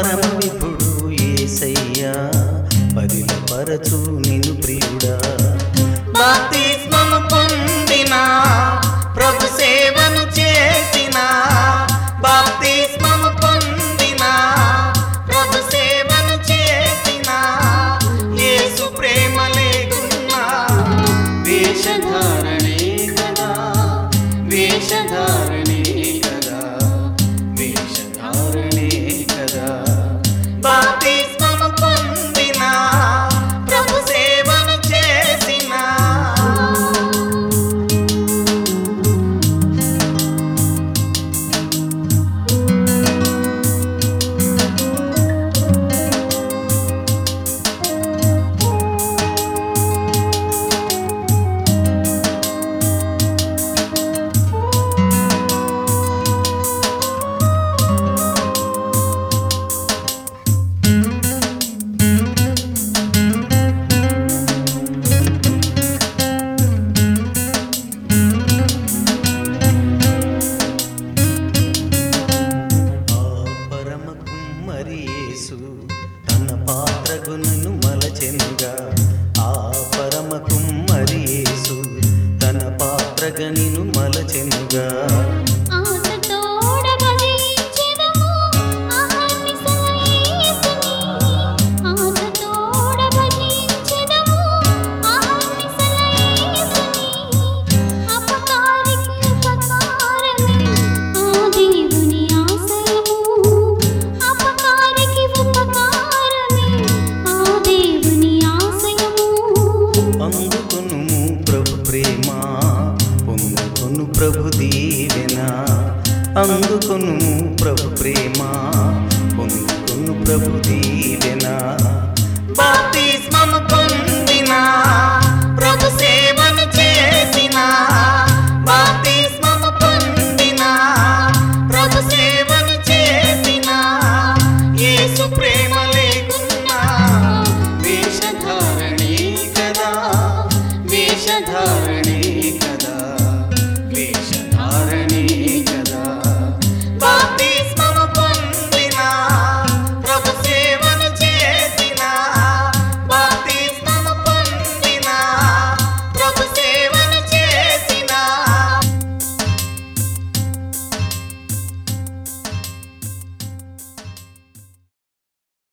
పరమ విభుడు ఏసయ్యా పదిల పరచు నిన్ను ప్రియుడా బాప్తిస్మము పొందిన ప్రభు సేవను చేసిన బాప్తిస్మము పొందిన ప్రభు సేవను చేసిన యేసు ప్రేమ లేకున్నా వేషధారణే కదా వేషధారణే కదా వేషధారణే కదా బాప్తిస్మము పొందిన ప్రభు సేవను చేసిన ఆ పరమ కుమ్మరి యేసు తన పాత్రగునను మలచెనుగా ఆ పరమ కుమ్మరి యేసు తన పాత్రగనిను మలచెనుగా ఆశతోడ భజించెదము అహర్నిశల యేసుని ఆశతోడ భజించెదము అహర్నిశల యేసుని అపకారికి ఉపకారమే ఆ దేవుని ఆశయము అపకారికి ఉపకారమే ఆ దేవుని ఆశయము అందుకొను ప్రభు ప్రేమ పొందుకొను ప్రభు దీవెన అందుకొను ప్రభు ప్రేమ పొందుకొను ప్రభు దీవెన బాప్తిస్మము పొంది